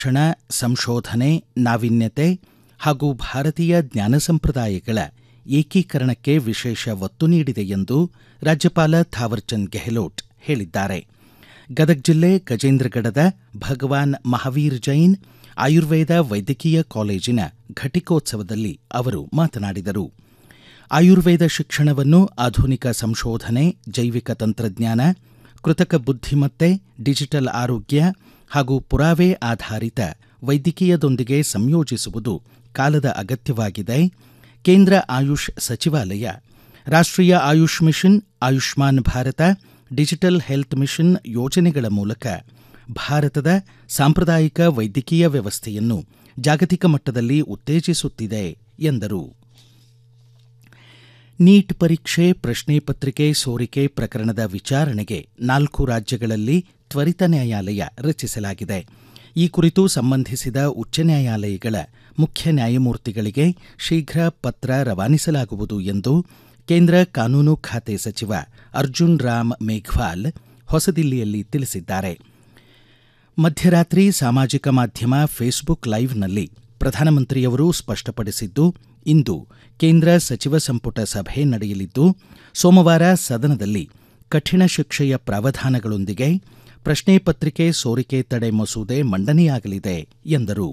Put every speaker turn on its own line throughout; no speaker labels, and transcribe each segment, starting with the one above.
ಶಿಕ್ಷಣ ಸಂಶೋಧನೆ ನಾವೀನ್ಯತೆ ಹಾಗೂ ಭಾರತೀಯ ಜ್ಞಾನ ಸಂಪ್ರದಾಯಗಳ ಏಕೀಕರಣಕ್ಕೆ ವಿಶೇಷ ಒತ್ತು ನೀಡಿದೆ ಎಂದು ರಾಜ್ಯಪಾಲ ಥಾವರ್ಚಂದ್ ಗೆಹ್ಲೋಟ್ ಹೇಳಿದ್ದಾರೆ ಗದಗ ಜಿಲ್ಲೆ ಗಜೇಂದ್ರಗಡದ ಭಗವಾನ್ ಮಹಾವೀರ್ ಜೈನ್ ಆಯುರ್ವೇದ ವೈದ್ಯಕೀಯ ಕಾಲೇಜಿನ ಘಟಿಕೋತ್ಸವದಲ್ಲಿ ಅವರು ಮಾತನಾಡಿದರು ಆಯುರ್ವೇದ ಶಿಕ್ಷಣವನ್ನು ಆಧುನಿಕ ಸಂಶೋಧನೆ ಜೈವಿಕ ತಂತ್ರಜ್ಞಾನ ಕೃತಕ ಬುದ್ಧಿಮತ್ತೆ ಡಿಜಿಟಲ್ ಆರೋಗ್ಯ ಹಾಗೂ ಪುರಾವೆ ಆಧಾರಿತ ವೈದ್ಯಕೀಯದೊಂದಿಗೆ ಸಂಯೋಜಿಸುವುದು ಕಾಲದ ಅಗತ್ಯವಾಗಿದೆ ಕೇಂದ್ರ ಆಯುಷ್ ಸಚಿವಾಲಯ ರಾಷ್ಟ್ರೀಯ Ayush mission Ayushman Bharat digital health mission ಯೋಜನೆಗಳ ಮೂಲಕ ಭಾರತದ ಸಾಂಪ್ರದಾಯಿಕ ವೈದ್ಯಕೀಯ ವ್ಯವಸ್ಥೆಯನ್ನು ಜಾಗತಿಕ ಮಟ್ಟದಲ್ಲಿ ಉತ್ತೇಜಿಸುತ್ತಿದೆ ಎಂದರು ನೀಟ್ ಪರೀಕ್ಷೆ ಪ್ರಶ್ನೆ ಪತ್ರಿಕೆ ಸೋರಿಕೆ ಪ್ರಕರಣದ ವಿಚಾರಣೆಗೆ ನಾಲ್ಕು ರಾಜ್ಯಗಳಲ್ಲಿ ತ್ವರಿತ ನ್ಯಾಯಾಲಯ ರಚಿಸಲಾಗಿದೆ ಈ ಕುರಿತು ಸಂಬಂಧಿಸಿದ ಉಚ್ಚ ನ್ಯಾಯಾಲಯಗಳ ಮುಖ್ಯ ನ್ಯಾಯಮೂರ್ತಿಗಳಿಗೆ ಶೀಘ್ರ ಪತ್ರ ರವಾನಿಸಲಾಗುವುದು ಎಂದು ಕೇಂದ್ರ ಕಾನೂನು ಖಾತೆ ಸಚಿವ ಅರ್ಜುನ್ ರಾಮ್ ಮೇಘ್ವಾಲ್ ಹೊಸದಿಲ್ಲಿಯಲ್ಲಿ ತಿಳಿಸಿದ್ದಾರೆ ಮಧ್ಯರಾತ್ರಿ ಸಾಮಾಜಿಕ ಮಾಧ್ಯಮ ಫೇಸ್ಬುಕ್ ಲೈವ್ನಲ್ಲಿ ಪ್ರಧಾನಮಂತ್ರಿಯವರು ಸ್ಪಷ್ಟಪಡಿಸಿದ್ದು ಇಂದು ಕೇಂದ್ರ ಸಚಿವ ಸಂಪುಟ ಸಭೆ ನಡೆಯಲಿದ್ದು ಸೋಮವಾರ ಸದನದಲ್ಲಿ ಕಠಿಣ ಶಿಕ್ಷೆಯ ಪ್ರಾವಧಾನಗಳೊಂದಿಗೆ ಪ್ರಶ್ನೆ ಪತ್ರಿಕೆ ಸೋರಿಕೆ ತಡೆ ಮಸೂದೆ ಮಂಡನೆಯಾಗಲಿದೆ ಎಂದರು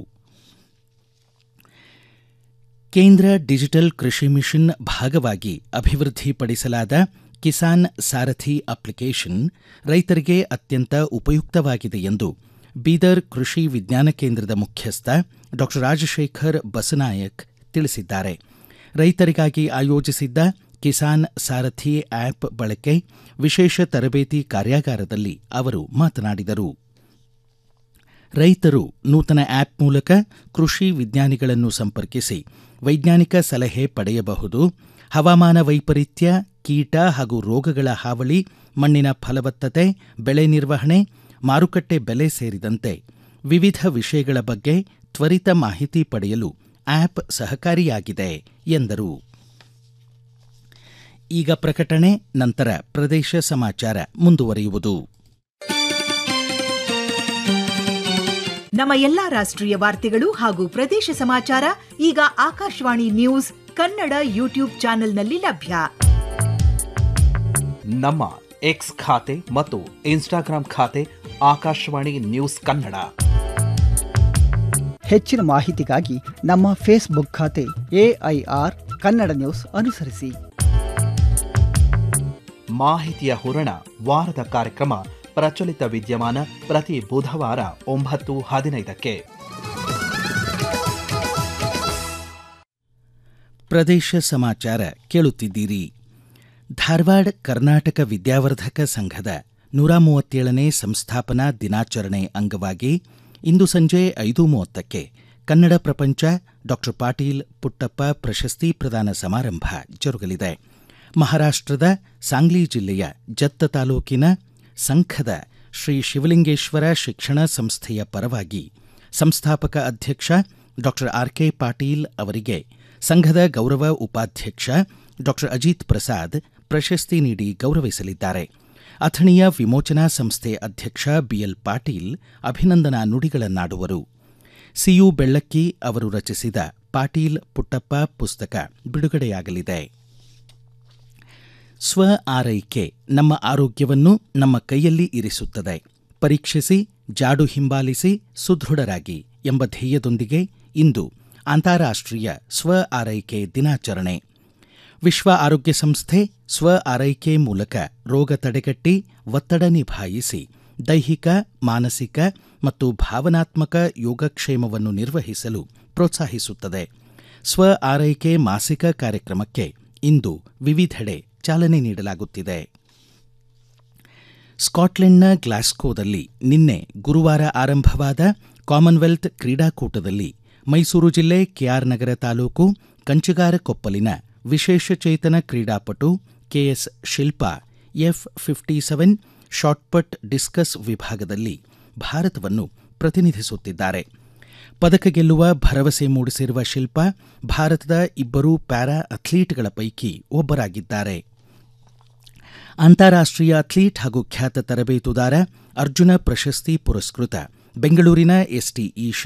ಕೇಂದ್ರ ಡಿಜಿಟಲ್ ಕೃಷಿ ಮಿಷನ್ ಭಾಗವಾಗಿ ಅಭಿವೃದ್ಧಿಪಡಿಸಲಾದ ಕಿಸಾನ್ ಸಾರಥಿ ಅಪ್ಲಿಕೇಶನ್ ರೈತರಿಗೆ ಅತ್ಯಂತ ಉಪಯುಕ್ತವಾಗಿದೆ ಎಂದು ಬೀದರ್ ಕೃಷಿ ವಿಜ್ಞಾನ ಕೇಂದ್ರದ ಮುಖ್ಯಸ್ಥ ಡಾಕ್ಟರ್ ರಾಜಶೇಖರ್ ಬಸನಾಯಕ್ ತಿಳಿಸಿದ್ದಾರೆ ರೈತರಿಗಾಗಿ ಆಯೋಜಿಸಿದ್ದ ಕಿಸಾನ್ ಸಾರಥಿ ಆ್ಯಪ್ ಬಳಕೆ ವಿಶೇಷ ತರಬೇತಿ ಕಾರ್ಯಾಗಾರದಲ್ಲಿ ಅವರು ಮಾತನಾಡಿದರು ರೈತರು ನೂತನ ಆ್ಯಪ್ ಮೂಲಕ ಕೃಷಿ ವಿಜ್ಞಾನಿಗಳನ್ನು ಸಂಪರ್ಕಿಸಿ ವೈಜ್ಞಾನಿಕ ಸಲಹೆ ಪಡೆಯಬಹುದು ಹವಾಮಾನ ವೈಪರೀತ್ಯ ಕೀಟ ಹಾಗೂ ರೋಗಗಳ ಹಾವಳಿ ಮಣ್ಣಿನ ಫಲವತ್ತತೆ ಬೆಳೆ ನಿರ್ವಹಣೆ ಮಾರುಕಟ್ಟೆ ಬೆಲೆ ಸೇರಿದಂತೆ ವಿವಿಧ ವಿಷಯಗಳ ಬಗ್ಗೆ ತ್ವರಿತ ಮಾಹಿತಿ ಪಡೆಯಲು ಆ್ಯಪ್ ಸಹಕಾರಿಯಾಗಿದೆ ಎಂದರು ಈಗ ಪ್ರಕಟಣೆ ನಂತರ ಪ್ರದೇಶ ಸಮಾಚಾರ ಮುಂದುವರಿಯುವುದು
ನಮ್ಮ ಎಲ್ಲಾ ರಾಷ್ಟ್ರೀಯ ವಾರ್ತೆಗಳು ಹಾಗೂ ಪ್ರದೇಶ ಸಮಾಚಾರ ಈಗ ಆಕಾಶವಾಣಿ ನ್ಯೂಸ್ ಕನ್ನಡ ಯೂಟ್ಯೂಬ್ ಚಾನೆಲ್ನಲ್ಲಿ ಲಭ್ಯ
ನಮ್ಮ ಎಕ್ಸ್ ಖಾತೆ ಮತ್ತು ಇನ್ಸ್ಟಾಗ್ರಾಂ ಖಾತೆ ಆಕಾಶವಾಣಿ ನ್ಯೂಸ್ ಕನ್ನಡ
ಹೆಚ್ಚಿನ ಮಾಹಿತಿಗಾಗಿ ನಮ್ಮ ಫೇಸ್ಬುಕ್ ಖಾತೆ ಎಐಆರ್ ಕನ್ನಡ ನ್ಯೂಸ್ ಅನುಸರಿಸಿ
ಮಾಹಿತಿಯ ಹೂರಣ ವಾರದ ಕಾರ್ಯಕ್ರಮ ಪ್ರಚಲಿತ ವಿದ್ಯಮಾನ ಪ್ರತಿ ಬುಧವಾರ ಒಂಬತ್ತು ಹದಿನೈದಕ್ಕೆ
ಪ್ರದೇಶ ಸಮಾಚಾರ ಕೇಳುತ್ತಿದ್ದೀರಿ ಧಾರವಾಡ ಕರ್ನಾಟಕ ವಿದ್ಯಾವರ್ಧಕ ಸಂಘದ ನೂರ ಮೂವತ್ತೇಳನೇ ಸಂಸ್ಥಾಪನಾ ದಿನಾಚರಣೆ ಅಂಗವಾಗಿ ಇಂದು ಸಂಜೆ ಐದು ಮೂವತ್ತಕ್ಕೆ ಕನ್ನಡ ಪ್ರಪಂಚ ಡಾಕ್ಟರ್ ಪಾಟೀಲ್ ಪುಟ್ಟಪ್ಪ ಪ್ರಶಸ್ತಿ ಪ್ರದಾನ ಸಮಾರಂಭ ಜರುಗಲಿದೆ ಮಹಾರಾಷ್ಟ್ರದ ಸಾಂಗ್ಲಿ ಜಿಲ್ಲೆಯ ಜತ್ತ ತಾಲೂಕಿನ ಸಂಖದ ಶ್ರೀ ಶಿವಲಿಂಗೇಶ್ವರ ಶಿಕ್ಷಣ ಸಂಸ್ಥೆಯ ಪರವಾಗಿ ಸಂಸ್ಥಾಪಕ ಅಧ್ಯಕ್ಷ ಡಾಕ್ಟರ್ ಆರ್ ಕೆ ಪಾಟೀಲ್ ಅವರಿಗೆ ಸಂಘದ ಗೌರವ ಉಪಾಧ್ಯಕ್ಷ ಡಾಕ್ಟರ್ ಅಜಿತ್ ಪ್ರಸಾದ್ ಪ್ರಶಸ್ತಿ ನೀಡಿ ಗೌರವಿಸಲಿದ್ದಾರೆ ಅಥಣಿಯ ವಿಮೋಚನಾ ಸಂಸ್ಥೆ ಅಧ್ಯಕ್ಷ ಬಿಎಲ್ ಪಾಟೀಲ್ ಅಭಿನಂದನಾ ನುಡಿಗಳನ್ನಾಡುವರು ಸಿಯು ಬೆಳ್ಳಕ್ಕಿ ಅವರು ರಚಿಸಿದ ಪಾಟೀಲ್ ಪುಟ್ಟಪ್ಪ ಪುಸ್ತಕ ಬಿಡುಗಡೆಯಾಗಲಿದೆ ಸ್ವ ಆರೈಕೆ ನಮ್ಮ ಆರೋಗ್ಯವನ್ನು ನಮ್ಮ ಕೈಯಲ್ಲಿ ಇರಿಸುತ್ತದೆ ಪರೀಕ್ಷಿಸಿ ಜಾಡು ಹಿಂಬಾಲಿಸಿ ಸುದೃಢರಾಗಿ ಎಂಬ ಧ್ಯೇಯದೊಂದಿಗೆ ಇಂದು ಅಂತಾರಾಷ್ಟ್ರೀಯ ಸ್ವ ಆರೈಕೆ ದಿನಾಚರಣೆ ವಿಶ್ವ ಆರೋಗ್ಯ ಸಂಸ್ಥೆ ಸ್ವ ಆರೈಕೆ ಮೂಲಕ ರೋಗ ತಡೆಗಟ್ಟಿ ಒತ್ತಡ ನಿಭಾಯಿಸಿ ದೈಹಿಕ ಮಾನಸಿಕ ಮತ್ತು ಭಾವನಾತ್ಮಕ ಯೋಗಕ್ಷೇಮವನ್ನು ನಿರ್ವಹಿಸಲು ಪ್ರೋತ್ಸಾಹಿಸುತ್ತದೆ ಸ್ವ ಆರೈಕೆ ಮಾಸಿಕ ಕಾರ್ಯಕ್ರಮಕ್ಕೆ ಇಂದು ವಿವಿಧೆಡೆ ಚಾಲನೆ ನೀಡಲಾಗುತ್ತಿದೆ ಸ್ಕಾಟ್ಲೆಂಡ್ನ ಗ್ಲಾಸ್ಕೋದಲ್ಲಿ ನಿನ್ನೆ ಗುರುವಾರ ಆರಂಭವಾದ ಕಾಮನ್ವೆಲ್ತ್ ಕ್ರೀಡಾಕೂಟದಲ್ಲಿ ಮೈಸೂರು ಜಿಲ್ಲೆ ಕೆಆರ್ ನಗರ ತಾಲೂಕು ಕಂಚಿಗಾರಕೊಪ್ಪಲಿನ ವಿಶೇಷಚೇತನ ಕ್ರೀಡಾಪಟು KS Shilpa F fifty seven shot put discus ವಿಭಾಗದಲ್ಲಿ ಭಾರತವನ್ನು ಪ್ರತಿನಿಧಿಸುತ್ತಿದ್ದಾರೆ ಪದಕ ಗೆಲ್ಲುವ ಭರವಸೆ ಮೂಡಿಸಿರುವ ಶಿಲ್ಪಾ ಭಾರತದ ಇಬ್ಬರು ಪ್ಯಾರಾ ಅಥ್ಲೀಟ್ಗಳ ಪೈಕಿ ಒಬ್ಬರಾಗಿದ್ದಾರೆ ಅಂತಾರಾಷ್ಟ್ರೀಯ ಅಥ್ಲೀಟ್ ಹಾಗೂ ಖ್ಯಾತ ತರಬೇತುದಾರ ಅರ್ಜುನ ಪ್ರಶಸ್ತಿ ಪುರಸ್ಕೃತ ಬೆಂಗಳೂರಿನ ಎಸ್ಟಿ